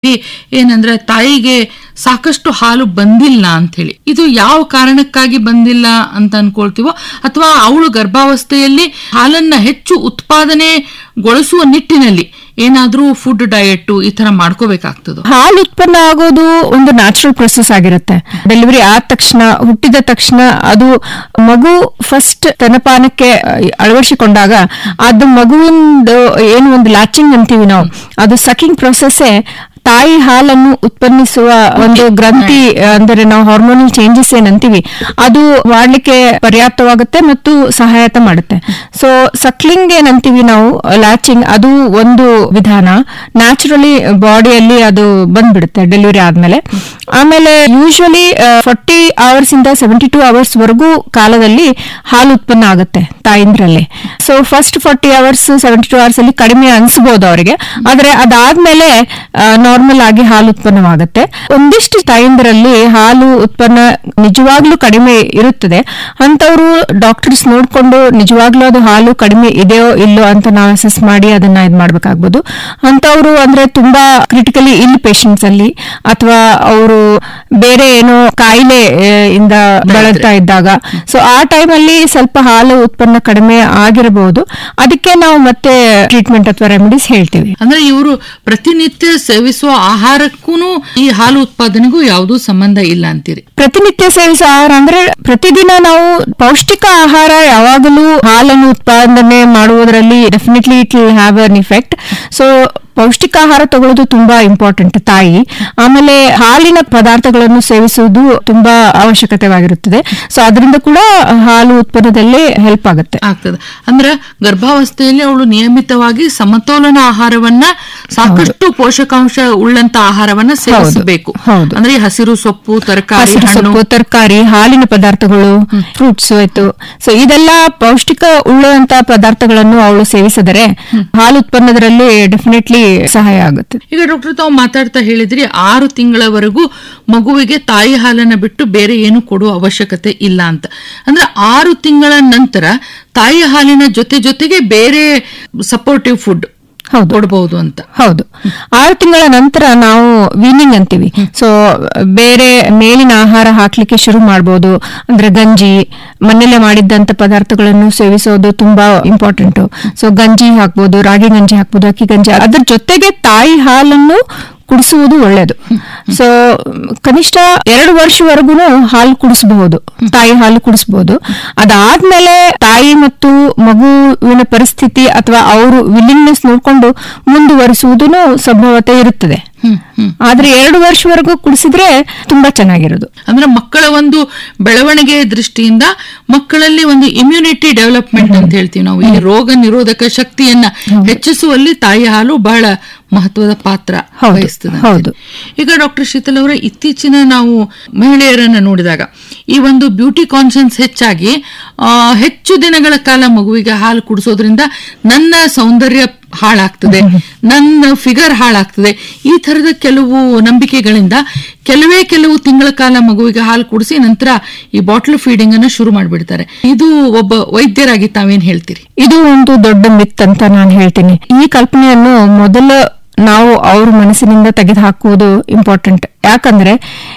ರೀತಿ ಏನಂದ್ರೆ ತಾಯಿಗೆ ಸಾಕಷ್ಟು ಹಾಲು ಬಂದಿಲ್ಲ ಅಂತ ಹೇಳಿ ಇದು ಯಾವ ಕಾರಣಕ್ಕಾಗಿ ಬಂದಿಲ್ಲ ಅಂತ ಅನ್ಕೊಳ್ತೀವೋ ಅಥವಾ ಅವಳು ಗರ್ಭಾವಸ್ಥೆಯಲ್ಲಿ ಹಾಲನ್ನ ಹೆಚ್ಚು ಉತ್ಪಾದನೆಗೊಳಿಸುವ ನಿಟ್ಟಿನಲ್ಲಿ ಏನಾದ್ರೂ ಫುಡ್ ಡಯಟ್ ಈ ತರ ಮಾಡ್ಕೋಬೇಕಾಗ್ತದೋ ಹಾಲು ಉತ್ಪನ್ನ ಆಗೋದು ಒಂದು ನ್ಯಾಚುರಲ್ ಪ್ರೊಸೆಸ್ ಆಗಿರುತ್ತೆ ಡೆಲಿವರಿ ಆದ ತಕ್ಷಣ ಹುಟ್ಟಿದ ತಕ್ಷಣ ಅದು ಮಗು ಫಸ್ಟ್ ಸ್ತನಪಾನಕ್ಕೆ ಅಳವಡಿಸಿಕೊಂಡಾಗ ಅದು ಮಗುವಿಂದು ಏನು ಒಂದು ಲ್ಯಾಚಿಂಗ್ ಅಂತೀವಿ ನಾವು ಅದು ಸಕಿಂಗ್ ಪ್ರೊಸೆಸ್ಸೇ ತಾಯಿ ಹಾಲನ್ನು ಉತ್ಪನ್ನಿಸುವ ಒಂದು ಗ್ರಂಥಿ ಅಂದರೆ ನಾವು ಹಾರ್ಮೋನಲ್ ಚೇಂಜಸ್ ಏನಂತೀವಿ ಅದು ಮಾಡ್ಲಿಕ್ಕೆ ಪರ್ಯಾಪ್ತವಾಗುತ್ತೆ ಮತ್ತು ಸಹಾಯತ ಮಾಡುತ್ತೆ ಸೊ ಸಕ್ಲಿಂಗ್ ಏನಂತೀವಿ ನಾವು ಲ್ಯಾಚಿಂಗ್ ಅದು ಒಂದು ವಿಧಾನ ನ್ಯಾಚುರಲಿ ಬಾಡಿಯಲ್ಲಿ ಅದು ಬಂದ್ಬಿಡುತ್ತೆ ಡೆಲಿವರಿ ಆದ್ಮೇಲೆ ಆಮೇಲೆ ಯೂಶುವಲಿ ಫಾರ್ಟಿ ಅವರ್ಸ್ ಇಂದ ಸೆವೆಂಟಿ ಟೂ ಅವರ್ಸ್ ವರೆಗೂ ಕಾಲದಲ್ಲಿ ಹಾಲು ಉತ್ಪನ್ನ ಆಗುತ್ತೆ ತಾಯಿಂದ್ರಲ್ಲಿ so first forty hours seventy two hours ಅಲ್ಲಿ ಕಡಿಮೆ ಅನ್ಸ್ಬೋದು ಅವರಿಗೆ ಆದ್ರೆ ಅದಾದ್ಮೇಲೆ ನಾರ್ಮಲ್ ಆಗಿ ಹಾಲು ಉತ್ಪನ್ನವಾಗುತ್ತೆ ಒಂದಿಷ್ಟು ತಾಯಂದಿರಲ್ಲಿ ಹಾಲು ಉತ್ಪನ್ನ ನಿಜವಾಗ್ಲೂ ಕಡಿಮೆ ಇರುತ್ತದೆ ಅಂತವರು ಡಾಕ್ಟರ್ಸ್ ನೋಡ್ಕೊಂಡು ನಿಜವಾಗ್ಲೂ ಅದು ಹಾಲು ಕಡಿಮೆ ಇದೆಯೋ ಇಲ್ಲೋ ಅಂತ ನಾವು ಅಸೆಸ್ ಮಾಡಿ ಅದನ್ನ ಇದು ಮಾಡ್ಬೇಕಾಗ್ಬೋದು ಅಂತವರು ಅಂದ್ರೆ ತುಂಬಾ ಕ್ರಿಟಿಕಲಿ ಇಲ್ ಪೇಷಂಟ್ಸ್ ಅಲ್ಲಿ ಅಥವಾ ಅವರು ಬೇರೆ ಏನೋ ಕಾಯಿಲೆ ಆ, ಇಂದ ಬಳಲ್ತಾ ಇದ್ದಾಗ ಸೊ ಆ ಟೈಮಲ್ಲಿ ಸ್ವಲ್ಪ ಹಾಲು ಉತ್ಪನ್ನ ಕಡಿಮೆ ಆಗಿರಬಹುದು ಅದಕ್ಕೆ ನಾವು ಮತ್ತೆ ಟ್ರೀಟ್ಮೆಂಟ್ ಅಥವಾ ರೆಮಿಡೀಸ್ ಹೇಳ್ತೀವಿ ಅಂದ್ರೆ ಇವರು ಪ್ರತಿನಿತ್ಯ ಸೇವಿಸುವ ಆಹಾರಕ್ಕೂ ಈ ಹಾಲು ಉತ್ಪಾದನೆಗೂ ಯಾವುದೂ ಸಂಬಂಧ ಇಲ್ಲ ಅಂತೀರಿ ಪ್ರತಿನಿತ್ಯ ಸೇವಿಸುವ ಆಹಾರ ಅಂದ್ರೆ ಪ್ರತಿದಿನ ನಾವು ಪೌಷ್ಟಿಕ ಆಹಾರ ಯಾವಾಗಲೂ ಹಾಲನ್ನು ಉತ್ಪಾದನೆ ಮಾಡುವುದರಲ್ಲಿ definitely it will have an effect so ಪೌಷ್ಟಿಕ ಆಹಾರ ತಗೊಳ್ಳೋದು ತುಂಬಾ ಇಂಪಾರ್ಟೆಂಟ್ ತಾಯಿ ಆಮೇಲೆ ಹಾಲಿನ ಪದಾರ್ಥಗಳನ್ನು ಸೇವಿಸುವುದು ತುಂಬಾ ಅವಶ್ಯಕತೆವಾಗಿರುತ್ತದೆ ಸೊ ಅದರಿಂದ ಕೂಡ ಹಾಲು ಉತ್ಪನ್ನದಲ್ಲಿ ಹೆಲ್ಪ್ ಆಗುತ್ತೆ ಆಗ್ತದೆ ಅಂದ್ರೆ ಗರ್ಭಾವಸ್ಥೆಯಲ್ಲಿ ಅವಳು ನಿಯಮಿತವಾಗಿ ಸಮತೋಲನ ಆಹಾರವನ್ನ ಸಾಕಷ್ಟು ಪೋಷಕಾಂಶ ಉಳ್ಳಂತ ಆಹಾರವನ್ನ ಸೇವಿಸಬೇಕು ಹೌದು. ಅಂದ್ರೆ ಈ ಹಸಿರು ಸೊಪ್ಪು ತರಕಾರಿ ಹಸಿರು ಹಣ್ಣು ಸೊಪ್ಪು ತರಕಾರಿ ಹಾಲಿನ ಪದಾರ್ಥಗಳು ಫ್ರೂಟ್ಸ್ ಆಯ್ತು ಸೊ ಇದೆಲ್ಲ ಪೌಷ್ಟಿಕ ಉಳ್ಳುವಂತ ಪದಾರ್ಥಗಳನ್ನು ಅವಳು ಸೇವಿಸಿದರೆ ಹಾಲು ಉತ್ಪನ್ನದರಲ್ಲಿ ಡೆಫಿನೆಟ್ಲಿ ಸಹಾಯ ಆಗುತ್ತೆ ಈಗ ಡಾಕ್ಟರ್ ತಾವು ಮಾತಾಡ್ತಾ ಹೇಳಿದ್ರಿ ಆರು ತಿಂಗಳವರೆಗೂ ಮಗುವಿಗೆ ತಾಯಿ ಹಾಲನ್ನ ಬಿಟ್ಟು ಬೇರೆ ಏನು ಕೊಡುವ ಅವಶ್ಯಕತೆ ಇಲ್ಲ ಅಂತ ಅಂದ್ರೆ ಆರು ತಿಂಗಳ ನಂತರ ತಾಯಿ ಹಾಲಿನ ಜೊತೆ ಜೊತೆಗೆ ಬೇರೆ ಸಪೋರ್ಟಿವ್ ಫುಡ್ ಹೌದು ಕೊಡಬಹುದು ಅಂತ ಹೌದು ಆರು ತಿಂಗಳ ನಂತರ ನಾವು ವೀನಿಂಗ್ ಅಂತೀವಿ ಸೊ ಬೇರೆ ಮೇಲಿನ ಆಹಾರ ಹಾಕ್ಲಿಕ್ಕೆ ಶುರು ಮಾಡಬಹುದು ಅಂದ್ರೆ ಗಂಜಿ ಮನೆಯಲ್ಲೇ ಮಾಡಿದ್ದಂತ ಪದಾರ್ಥಗಳನ್ನು ಸೇವಿಸೋದು ತುಂಬಾ ಇಂಪಾರ್ಟೆಂಟ್ ಸೊ ಗಂಜಿ ಹಾಕ್ಬೋದು ರಾಗಿ ಗಂಜಿ ಹಾಕ್ಬೋದು ಅಕ್ಕಿ ಗಂಜಿ ಅದ್ರ ಜೊತೆಗೆ ತಾಯಿ ಹಾಲನ್ನು ಕುಡಿಸುವುದು ಒಳ್ಳೆಯದು ಸೊ ಕನಿಷ್ಠ ಎರಡು ವರ್ಷವರೆಗೂ ಹಾಲು ಕುಡಿಸಬಹುದು ತಾಯಿ ಹಾಲು ಕುಡಿಸಬಹುದು ಅದಾದ್ಮೇಲೆ ತಾಯಿ ಮತ್ತು ಮಗುವಿನ ಪರಿಸ್ಥಿತಿ ಅಥವಾ ಅವರು ವಿಲ್ಲಿಂಗ್ನೆಸ್ ನೋಡ್ಕೊಂಡು ಮುಂದುವರಿಸುವುದು ಸಂಭವತೆ ಇರುತ್ತದೆ ಹ್ಮ್ ಹ್ಮ್ ಆದ್ರೆ ಎರಡು ವರ್ಷವರೆಗೂ ಕುಡಿಸಿದ್ರೆ ತುಂಬಾ ಚೆನ್ನಾಗಿರೋದು ಅಂದ್ರೆ ಮಕ್ಕಳ ಒಂದು ಬೆಳವಣಿಗೆ ದೃಷ್ಟಿಯಿಂದ ಮಕ್ಕಳಲ್ಲಿ ಒಂದು ಇಮ್ಯುನಿಟಿ ಡೆವಲಪ್ಮೆಂಟ್ ಅಂತ ಹೇಳ್ತೀವಿ ನಾವು ಈ ರೋಗ ನಿರೋಧಕ ಶಕ್ತಿಯನ್ನ ಹೆಚ್ಚಿಸುವಲ್ಲಿ ತಾಯಿ ಹಾಲು ಬಹಳ ಮಹತ್ವದ ಪಾತ್ರ ಹೌದು, ವಹಿಸ್ತದೆ ಅಂತ. ಹೌದು. ಈಗ ಡಾಕ್ಟರ್ ಶೀತಲ್ ಅವರ ಇತ್ತೀಚಿನ ನಾವು ಮಹಿಳೆಯರನ್ನ ನೋಡಿದಾಗ ಈ ಒಂದು ಬ್ಯೂಟಿ ಕಾನ್ಷಿಯನ್ಸ್ ಹೆಚ್ಚಾಗಿ ಆ, ಹೆಚ್ಚು ದಿನಗಳ ಕಾಲ ಮಗುವಿಗೆ ಹಾಲು ಕುಡಿಸೋದ್ರಿಂದ ನನ್ನ ಸೌಂದರ್ಯ ಹಾಳಾಗ್ತದೆ ನನ್ನ ಫಿಗರ್ ಹಾಳಾಗ್ತದೆ ಈ ತರದ ಕೆಲವು ನಂಬಿಕೆಗಳಿಂದ ಕೆಲವೇ ಕೆಲವು ತಿಂಗಳ ಕಾಲ ಮಗುವಿಗೆ ಹಾಲು ಕುಡಿಸಿ ನಂತರ ಈ ಬಾಟ್ಲ್ ಫೀಡಿಂಗ್ ಅನ್ನ ಶುರು ಮಾಡಿಬಿಡ್ತಾರೆ ಇದು ಒಬ್ಬ ವೈದ್ಯರಾಗಿ ತಾವೇನ್ ಹೇಳ್ತೀರಿ ಇದು ಒಂದು ದೊಡ್ಡ ಮಿತ್ ಅಂತ ನಾನು ಹೇಳ್ತೀನಿ ಈ ಕಲ್ಪನೆಯನ್ನು ಮೊದಲು ನಾವು ಅವ್ರ ಮನಸ್ಸಿನಿಂದ ತೆಗೆದು ಹಾಕುವುದು ಇಂಪಾರ್ಟೆಂಟ್ ಯಾಕಂದ್ರೆ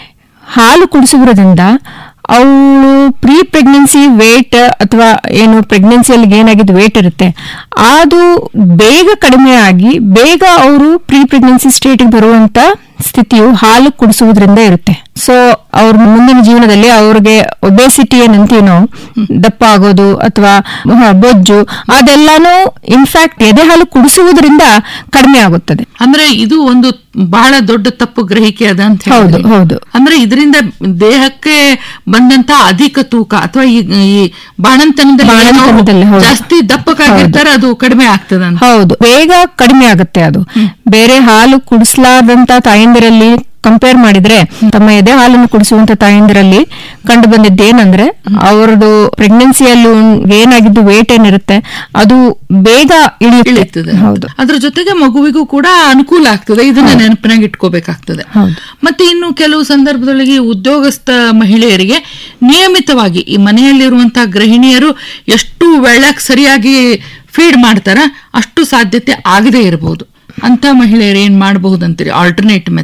ಹಾಲು ಕುಡಿಸುವುದರಿಂದ ಅವಳು ಪ್ರೀ ಪ್ರೆಗ್ನೆನ್ಸಿ ವೇಟ್ ಅಥವಾ ಏನು ಪ್ರೆಗ್ನೆನ್ಸಿಯಲ್ಲಿ ಏನಾಗಿದ್ದು ವೇಟ್ ಇರುತ್ತೆ ಅದು ಬೇಗ ಕಡಿಮೆ ಆಗಿ ಬೇಗ ಅವರು ಪ್ರೀ ಪ್ರೆಗ್ನೆನ್ಸಿ ಸ್ಟೇಟ್ಗೆ ಬರುವಂತ ಸ್ಥಿತಿಯು ಹಾಲು ಕುಡಿಸುವುದರಿಂದ ಇರುತ್ತೆ ಸೊ ಅವ್ರ ಮುಂದಿನ ಜೀವನದಲ್ಲಿ ಅವ್ರಿಗೆ ಒಬೆಸಿಟಿ ಏನಂತೀವಿ ನಾವು ದಪ್ಪ ಆಗೋದು ಅಥವಾ ಹ, ಬೊಜ್ಜು ಅದೆಲ್ಲಾನು ಇನ್ಫ್ಯಾಕ್ಟ್ ಎದೆ ಹಾಲು ಕುಡಿಸುವುದರಿಂದ ಕಡಿಮೆ ಆಗುತ್ತದೆ ಅಂದ್ರೆ ಇದು ಒಂದು ಬಹಳ ದೊಡ್ಡ ತಪ್ಪು ಗ್ರಹಿಕೆ ಅದ ಅಂತ ಹೌದು ಹೇಳಿದ್ರಿ. ಹೌದು ಅಂದ್ರೆ ಇದರಿಂದ ದೇಹಕ್ಕೆ ಬಂದಂತ ಅಧಿಕ ತೂಕ ಅಥವಾ ಈ ಈ ಬಾಣಂತನದಲ್ಲಿ ಬಾಣಂತನದಲ್ಲಿ, ಏನೋ ಹೌದು. ಜಾಸ್ತಿ ದಪ್ಪಕ್ಕಾಗಿರ್ತಾರೆ ಅದು ಕಡಿಮೆ ಆಗ್ತದಂತ ಹೌದು ಬೇಗ ಕಡಿಮೆ ಆಗುತ್ತೆ ಅದು ಬೇರೆ ಹಾಲು ಕುಡಿಸಲಾರ್ದಂತ ತಾಯಂದಿರಲ್ಲಿ ಕಂಪೇರ್ ಮಾಡಿದ್ರೆ ತಮ್ಮ ಎದೆ ಹಾಲನ್ನು ಕುಡಿಸುವಂತ ತಾಯಂದಿರಲ್ಲಿ ಕಂಡು ಬಂದಿದ್ದೇನಂದ್ರೆ ಅವರದು ಪ್ರೆಗ್ನೆನ್ಸಿಯಲ್ಲಿ ಏನಾಗಿದ್ದು ವೇಟ್ ಏನಿರುತ್ತೆ ಅದು ಬೇಗ ಇಳಿಯುತ್ತೆ ಇಳಿತದೆ ಹೌದು ಅದ್ರ ಜೊತೆಗೆ ಮಗುವಿಗೂ ಕೂಡ ಅನುಕೂಲ ಆಗ್ತದೆ ಇದನ್ನ ನೆನಪಿನಾಗ ಇಟ್ಕೋಬೇಕಾಗ್ತದೆ ಹೌದು. ಮತ್ತೆ ಇನ್ನು ಕೆಲವು ಸಂದರ್ಭದೊಳಗೆ ಈ ಉದ್ಯೋಗಸ್ಥ ಮಹಿಳೆಯರಿಗೆ ನಿಯಮಿತವಾಗಿ ಈ ಮನೆಯಲ್ಲಿರುವಂತಹ ಗೃಹಿಣಿಯರು ಎಷ್ಟು ವೆಳ್ಳಕ್ ಸರಿಯಾಗಿ ಫೀಡ್ ಮಾಡ್ತಾರ ಅಷ್ಟು ಸಾಧ್ಯತೆ ಆಗದೇ ಇರಬಹುದು ಅಂತ ಮಹಿಳೆಯರು ಏನ್ ಮಾಡಬಹುದು ಅಂತೀರಿ ಆಲ್ಟರ್ನೇಟ್